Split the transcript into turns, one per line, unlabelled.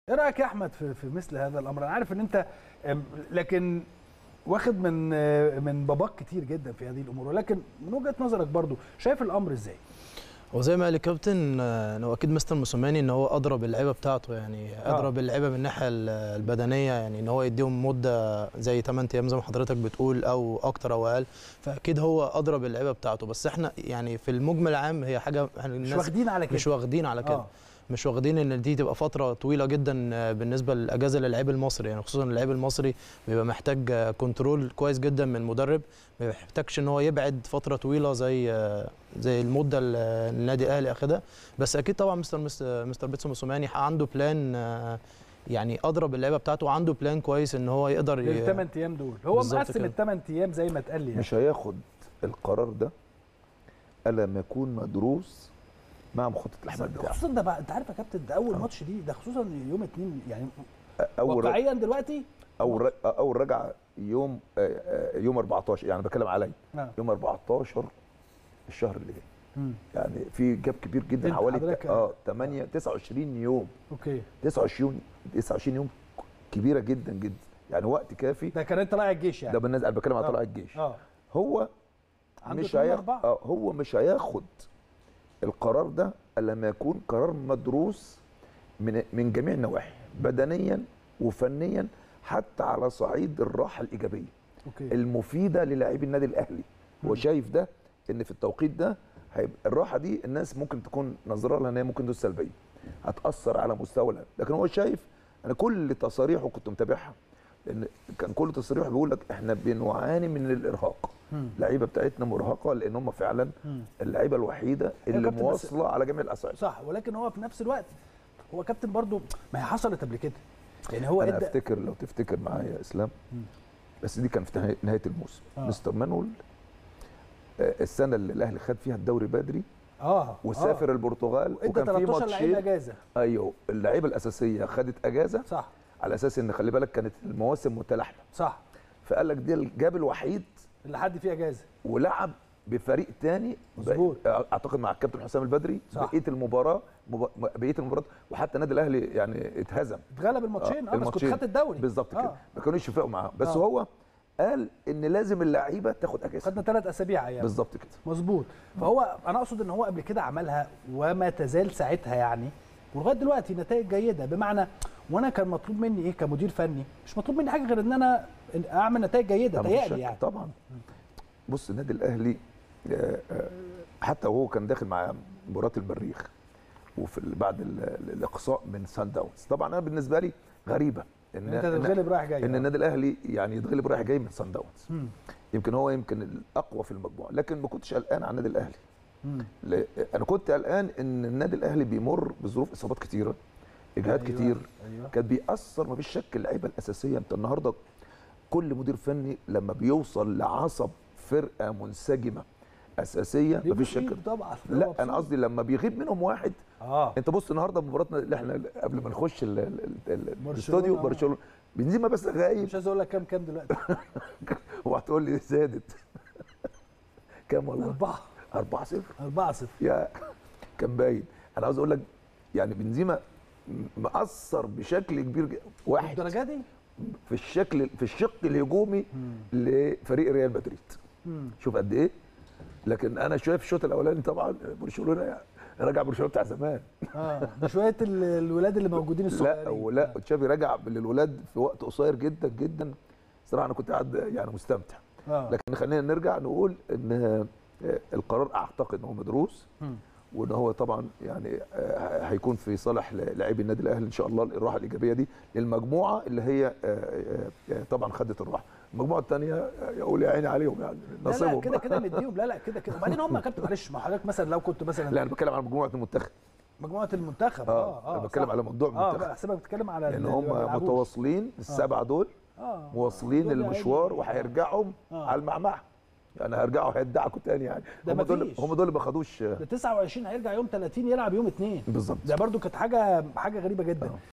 ايه رايك يا احمد في, في مثل هذا الامر انا عارف ان انت أم، لكن واخد من آه، من باباك كتير جدا في هذه الامور ولكن من وجهه نظرك برضو شايف الامر ازاي
وزي ما قال الكابتن آه، ان هو اكيد مستر موسوماني ان هو ادرى باللعيبه بتاعته يعني
آه.
ادرى باللعيبه من الناحيه ال- البدنيه يعني ان هو يديهم مده زي 8 ايام زي ما حضرتك بتقول او اكتر او اقل فاكيد هو ادرى باللعيبه بتاعته بس احنا يعني في المجمل العام هي حاجه احنا
مش
الناس
واخدين على كده
مش واخدين على كده
آه.
مش واخدين ان دي تبقى فتره طويله جدا آه، بالنسبه للاجازه للاعب المصري يعني خصوصا اللاعب المصري بيبقى محتاج آه، كنترول كويس جدا من المدرب ما بيحتاجش ان هو يبعد فتره طويله زي آه، زي المده اللي النادي الاهلي اخدها بس اكيد طبعا مستر مستر, مستر بيتسو موسوماني عنده بلان آه، يعني اضرب اللعيبه بتاعته وعنده بلان كويس ان هو يقدر ي-
للثمان ايام دول هو
بالظبط
مقسم
كده.
الثمان ايام زي ما اتقال لي يعني.
مش هياخد القرار ده الا لما يكون مدروس مع مخطط الاحمال بتاعه
خصوصا ده بقى انت عارف يا كابتن ده اول ماتش دي ده خصوصا يوم اتنين يعني
اول
واقعيا دلوقتي
اول ر- اول رجعه يوم آه، آه، يوم 14 يعني بتكلم عليا
آه.
يوم 14 الشهر اللي جاي
مم.
يعني في جاب كبير جدا
انت
حوالي
حضرتك-
اه 8 29 يوم
اوكي
29 29 يوم كبيره جدا جدا يعني وقت كافي
ده كان انت طالع الجيش يعني
ده بالنسبه انا بتكلم على
آه.
طلع الجيش
اه
هو
عنده
مش
اتنين
هياخد
أربعة.
اه هو مش هياخد القرار ده الا لما يكون قرار مدروس من من جميع النواحي بدنيا وفنيا حتى على صعيد الراحه الايجابيه
اوكي
المفيده للاعبي النادي الاهلي هو شايف ده ان في التوقيت ده هيبقى الراحه دي الناس ممكن تكون نظره لها ان هي ممكن تكون سلبيه هتاثر على مستوى اللاعب لكن هو شايف انا كل تصاريحه كنت متابعها لان كان كل تصريحه بيقول لك احنا بنعاني من الارهاق
مم.
اللعيبه بتاعتنا مرهقه لان هم فعلا
مم.
اللعيبه الوحيده اللي
كابتن بس-
مواصله على جميع الاصعده
صح ولكن هو في نفس الوقت هو كابتن برضو ما هي حصلت قبل كده يعني هو
انا
ادى
افتكر لو تفتكر معايا يا اسلام بس دي كان في نهاية- نهايه الموسم
آه.
مستر مانويل آه، السنه اللي الاهلي خد فيها الدوري بدري
اه
وسافر البرتغال
ادى
وكان في
13 لعيب
ماتشين
اجازه
ايوه اللعيبه الاساسيه خدت اجازه
صح
على اساس ان خلي بالك كانت المواسم متلاحمه
صح
فقال لك دي الجاب الوحيد
اللي حد فيه اجازه
ولعب بفريق تاني
مظبوط.
بقى- اعتقد مع الكابتن حسام البدري
صح.
بقيه المباراه مب- بقيه المباراه وحتى النادي الاهلي يعني اتهزم
اتغلب الماتشين اه, بس كنت
الماتشين.
خدت الدوري
بالظبط كده
آه.
ما كانوش يفرقوا معاه بس
آه.
هو قال ان لازم اللعيبه تاخد اجازه
خدنا ثلاث اسابيع يعني
بالظبط كده
مظبوط فهو انا اقصد ان هو قبل كده عملها وما تزال ساعتها يعني ولغايه دلوقتي نتائج جيده بمعنى وانا كان مطلوب مني ايه كمدير فني مش مطلوب مني حاجه غير ان انا اعمل نتائج جيده
طبعاً مفيش شك.
تهيألي يعني
طبعا بص النادي الاهلي آه، آه، حتى وهو كان داخل مع مباراه المريخ وفي ال- بعد ال- ال- الاقصاء من سان داونز طبعا انا بالنسبه لي غريبه ان
انت تتغلب رايح جاي
ان
آه.
النادي الاهلي يعني يتغلب رايح جاي من سان داونز
مم.
يمكن هو يمكن الاقوى في المجموعه لكن ما كنتش قلقان على النادي الاهلي
مم.
ل- انا كنت قلقان ان النادي الاهلي بيمر بظروف اصابات كتيره اجهاد
أيوة،
كتير
أيوة.
كان بيأثر ما فيش شك اللعيبه الاساسيه انت النهارده كل مدير فني لما بيوصل لعصب فرقه منسجمه اساسيه ما فيش شك
بيغيب طبعا
لا انا قصدي لما بيغيب منهم واحد
اه
انت بص النهارده مباراتنا اللي احنا قبل ما نخش ال- ال- ال- ال-
برشلونة.
الاستوديو برشلونه بنزيما بس غايب
مش عايز اقول لك كام كام دلوقتي
وهتقول لي زادت كام والله
أربعة
4 0
أربعة صفر
يا كان باين انا عاوز اقول لك يعني بنزيما مأثر بشكل كبير جدا واحد
الدرجة دي
في الشكل في الشق الهجومي لفريق ريال مدريد
مم.
شوف قد ايه لكن انا شايف الشوط الاولاني طبعا برشلونه يعني راجع برشلونه بتاع زمان
اه بشوية ال- الولاد اللي موجودين
لا
الصغيرين
ولا تشافي رجع للولاد في وقت قصير جدا جدا صراحه انا كنت قاعد يعني مستمتع
اه
لكن خلينا نرجع نقول ان آه، القرار اعتقد ان هو مدروس
مم.
وان هو طبعا يعني آه، هيكون في صالح لاعبي النادي الاهلي ان شاء الله الراحه الايجابيه دي للمجموعه اللي هي آه، آه، آه، طبعا خدت الراحه المجموعه الثانيه يقول يا عيني عليهم يعني
لا لا
نصيبهم
كده كده مديهم لا لا كده كده وبعدين هم يا كابتن معلش ما حضرتك مثلا لو كنت مثلا
لا انا بتكلم على مجموعه المنتخب
مجموعه المنتخب
اه,
اه اه
انا بتكلم
صح.
على موضوع
اه
المنتخب
بحسبك بتتكلم على
لان
اللي
هم
بيلعبوش.
متواصلين السبعه دول
اه
مواصلين
دول
المشوار
يعني-
وهيرجعوا
آه.
على المعمعه يعني هيرجعوا هيدعكوا تاني يعني
ده
هم دول
مفيش.
هم دول اللي ما خدوش
ده 29 هيرجع يوم 30 يلعب يوم 2
بالظبط
ده برضو كانت حاجه حاجه غريبه جدا